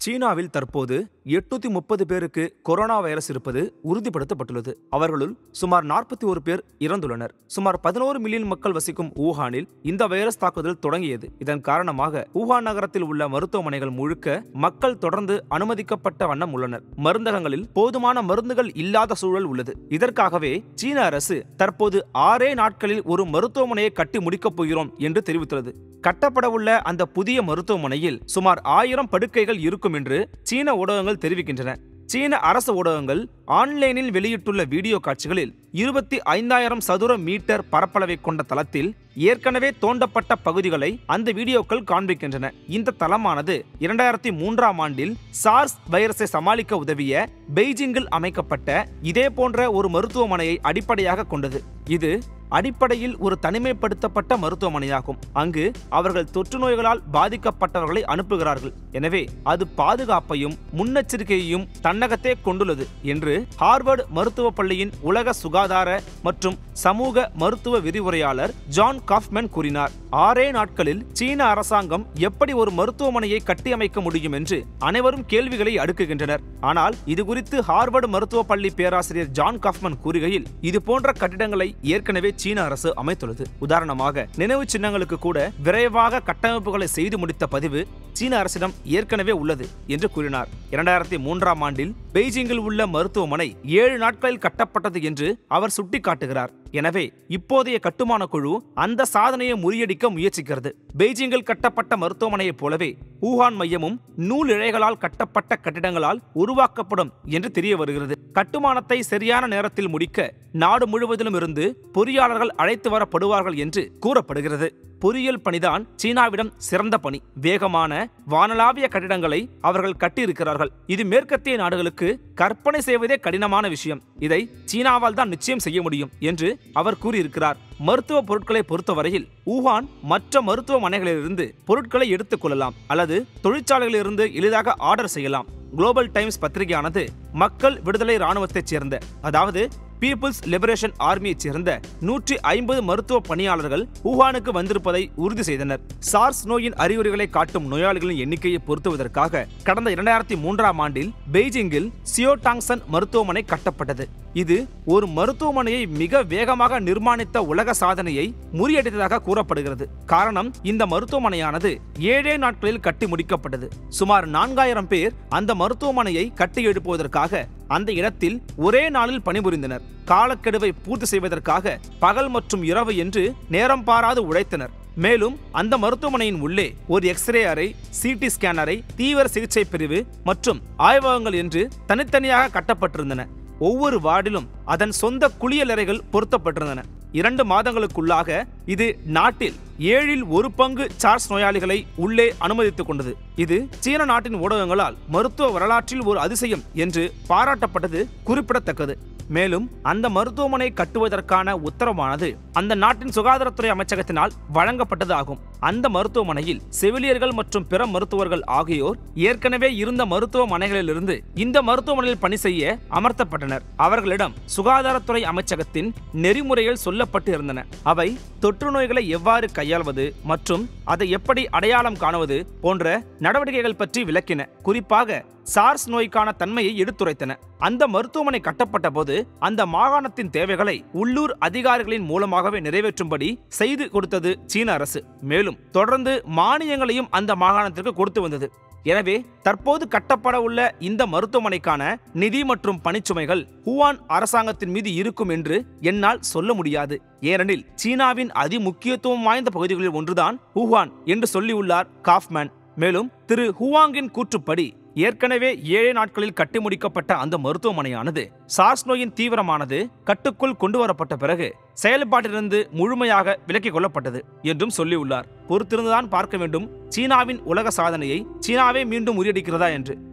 சீனாவில் தற்போது எட்நூத்தி முப்பது பேருக்கு கொரோனா வைரஸ் இருப்பது உறுதிப்படுத்தப்பட்டுள்ளது அவர்களுள் சுமார் நாற்பத்தி ஒரு பேர் இறந்துள்ளனர் சுமார் பதினோரு மில்லியன் மக்கள் வசிக்கும் ஊஹானில் இந்த வைரஸ் தாக்குதல் தொடங்கியது இதன் காரணமாக ஊஹான் நகரத்தில் உள்ள மருத்துவமனைகள் முழுக்க மக்கள் தொடர்ந்து அனுமதிக்கப்பட்ட வண்ணம் உள்ளனர் மருந்தகங்களில் போதுமான மருந்துகள் இல்லாத சூழல் உள்ளது இதற்காகவே சீன அரசு தற்போது ஆறே நாட்களில் ஒரு மருத்துவமனையை கட்டி முடிக்கப் போகிறோம் என்று தெரிவித்துள்ளது கட்டப்படவுள்ள அந்த புதிய மருத்துவமனையில் சுமார் ஆயிரம் படுக்கைகள் இருக்கும் என்று சீன ஊடகங்கள் தெரிவிக்கின்றன சீன அரசு ஊடகங்கள் ஆன்லைனில் வெளியிட்டுள்ள வீடியோ காட்சிகளில் இருபத்தி ஐந்தாயிரம் சதுர மீட்டர் பரப்பளவை கொண்ட தளத்தில் ஏற்கனவே தோண்டப்பட்ட பகுதிகளை அந்த வீடியோக்கள் காண்பிக்கின்றன இந்த தளமானது இரண்டாயிரத்தி மூன்றாம் ஆண்டில் சார்ஸ் வைரஸை சமாளிக்க உதவிய பெய்ஜிங்கில் அமைக்கப்பட்ட இதே போன்ற ஒரு மருத்துவமனையை அடிப்படையாக கொண்டது இது அடிப்படையில் ஒரு தனிமைப்படுத்தப்பட்ட மருத்துவமனையாகும் அங்கு அவர்கள் தொற்று நோய்களால் பாதிக்கப்பட்டவர்களை அனுப்புகிறார்கள் எனவே அது பாதுகாப்பையும் முன்னெச்சரிக்கையையும் தன்னகத்தே கொண்டுள்ளது என்று ஹார்வர்டு மருத்துவ பள்ளியின் உலக சுகாதார மற்றும் சமூக மருத்துவ விரிவுரையாளர் ஜான் காஃப்மேன் கூறினார் ஆறே நாட்களில் சீன அரசாங்கம் எப்படி ஒரு மருத்துவமனையை கட்டியமைக்க முடியும் என்று அனைவரும் கேள்விகளை அடுக்குகின்றனர் ஆனால் இது குறித்து ஹார்வர்டு மருத்துவ பள்ளி பேராசிரியர் ஜான் காஃப்மன் கூறுகையில் இது போன்ற கட்டிடங்களை ஏற்கனவே சீன அரசு அமைத்துள்ளது உதாரணமாக நினைவு சின்னங்களுக்கு கூட விரைவாக கட்டமைப்புகளை செய்து முடித்த பதிவு சீன அரசிடம் ஏற்கனவே உள்ளது என்று கூறினார் இரண்டாயிரத்தி மூன்றாம் ஆண்டில் பெய்ஜிங்கில் உள்ள மருத்துவமனை ஏழு நாட்களில் கட்டப்பட்டது என்று அவர் சுட்டிக்காட்டுகிறார் எனவே இப்போதைய கட்டுமான குழு அந்த சாதனையை முறியடிக்க முயற்சிக்கிறது பெய்ஜிங்கில் கட்டப்பட்ட மருத்துவமனையைப் போலவே ஊஹான் மையமும் நூல் இழைகளால் கட்டப்பட்ட கட்டிடங்களால் உருவாக்கப்படும் என்று தெரிய வருகிறது கட்டுமானத்தை சரியான நேரத்தில் முடிக்க நாடு முழுவதிலும் இருந்து பொறியாளர்கள் அழைத்து வரப்படுவார்கள் என்று கூறப்படுகிறது பொறியியல் பணிதான் சீனாவிடம் சிறந்த பணி வேகமான வானளாவிய கட்டிடங்களை அவர்கள் கட்டியிருக்கிறார்கள் இது மேற்கத்திய நாடுகளுக்கு கற்பனை செய்வதே கடினமான விஷயம் இதை சீனாவால் தான் நிச்சயம் செய்ய முடியும் என்று அவர் கூறியிருக்கிறார் மருத்துவ பொருட்களை பொறுத்தவரையில் ஊஹான் மற்ற மருத்துவமனைகளிலிருந்து பொருட்களை எடுத்துக் கொள்ளலாம் அல்லது தொழிற்சாலைகளிலிருந்து எளிதாக ஆர்டர் செய்யலாம் குளோபல் டைம்ஸ் பத்திரிகையானது மக்கள் விடுதலை ராணுவத்தைச் சேர்ந்த அதாவது பீப்புள்ஸ் லிபரேஷன் ஆர்மியைச் சேர்ந்த நூற்றி ஐம்பது மருத்துவ பணியாளர்கள் ஊஹானுக்கு வந்திருப்பதை உறுதி செய்தனர் சார்ஸ் நோயின் அறிகுறிகளை காட்டும் நோயாளிகளின் எண்ணிக்கையை பொருத்துவதற்காக கடந்த இரண்டாயிரத்தி மூன்றாம் ஆண்டில் பெய்ஜிங்கில் சியோடாங்சன் மருத்துவமனை கட்டப்பட்டது இது ஒரு மருத்துவமனையை மிக வேகமாக நிர்மாணித்த உலக சாதனையை முறியடித்ததாக கூறப்படுகிறது காரணம் இந்த மருத்துவமனையானது ஏழே நாட்களில் கட்டி முடிக்கப்பட்டது சுமார் நான்காயிரம் பேர் அந்த மருத்துவமனையை கட்டி எழுப்புவதற்காக அந்த இடத்தில் ஒரே நாளில் பணிபுரிந்தனர் காலக்கெடுவை பூர்த்தி செய்வதற்காக பகல் மற்றும் இரவு என்று நேரம் பாராது உழைத்தனர் மேலும் அந்த மருத்துவமனையின் உள்ளே ஒரு எக்ஸ்ரே அறை சிடி ஸ்கேன் அறை தீவிர சிகிச்சை பிரிவு மற்றும் ஆய்வகங்கள் என்று தனித்தனியாக கட்டப்பட்டிருந்தன ஒவ்வொரு வார்டிலும் அதன் சொந்த குளியலறைகள் பொருத்தப்பட்டிருந்தன இரண்டு மாதங்களுக்குள்ளாக இது நாட்டில் ஏழில் ஒரு பங்கு சார்ஸ் நோயாளிகளை உள்ளே அனுமதித்துக் கொண்டது இது சீன நாட்டின் ஊடகங்களால் மருத்துவ வரலாற்றில் ஒரு அதிசயம் என்று பாராட்டப்பட்டது குறிப்பிடத்தக்கது மேலும் அந்த மருத்துவமனை கட்டுவதற்கான உத்தரவானது அந்த நாட்டின் சுகாதாரத்துறை அமைச்சகத்தினால் வழங்கப்பட்டது ஆகும் அந்த மருத்துவமனையில் செவிலியர்கள் மற்றும் பிற மருத்துவர்கள் ஆகியோர் ஏற்கனவே இருந்த மருத்துவமனைகளிலிருந்து இந்த மருத்துவமனையில் பணி செய்ய அமர்த்தப்பட்டனர் அவர்களிடம் சுகாதாரத்துறை அமைச்சகத்தின் நெறிமுறைகள் சொல்லப்பட்டு இருந்தன அவை தொற்று நோய்களை எவ்வாறு கையாள்வது மற்றும் அதை எப்படி அடையாளம் காணுவது போன்ற நடவடிக்கைகள் பற்றி விளக்கின குறிப்பாக சார்ஸ் நோய்க்கான தன்மையை எடுத்துரைத்தன அந்த மருத்துவமனை கட்டப்பட்ட போது அந்த மாகாணத்தின் தேவைகளை உள்ளூர் அதிகாரிகளின் மூலமாகவே நிறைவேற்றும்படி செய்து கொடுத்தது சீன அரசு மேலும் தொடர்ந்து மானியங்களையும் அந்த மாகாணத்திற்கு கொடுத்து வந்தது எனவே தற்போது கட்டப்பட உள்ள இந்த மருத்துவமனைக்கான நிதி மற்றும் பணிச்சுமைகள் ஹுவான் அரசாங்கத்தின் மீது இருக்கும் என்று என்னால் சொல்ல முடியாது ஏனெனில் சீனாவின் அதிமுக்கியத்துவம் வாய்ந்த பகுதிகளில் ஒன்றுதான் ஹுவான் என்று சொல்லியுள்ளார் காஃப்மேன் மேலும் திரு ஹுவாங்கின் கூற்றுப்படி ஏற்கனவே ஏழு நாட்களில் கட்டி முடிக்கப்பட்ட அந்த மருத்துவமனையானது சார்ஸ் நோயின் தீவிரமானது கட்டுக்குள் கொண்டு வரப்பட்ட பிறகு செயல்பாட்டிலிருந்து முழுமையாக விலக்கிக் கொள்ளப்பட்டது என்றும் சொல்லியுள்ளார் பொறுத்திருந்துதான் பார்க்க வேண்டும் சீனாவின் உலக சாதனையை சீனாவே மீண்டும் முறியடிக்கிறதா என்று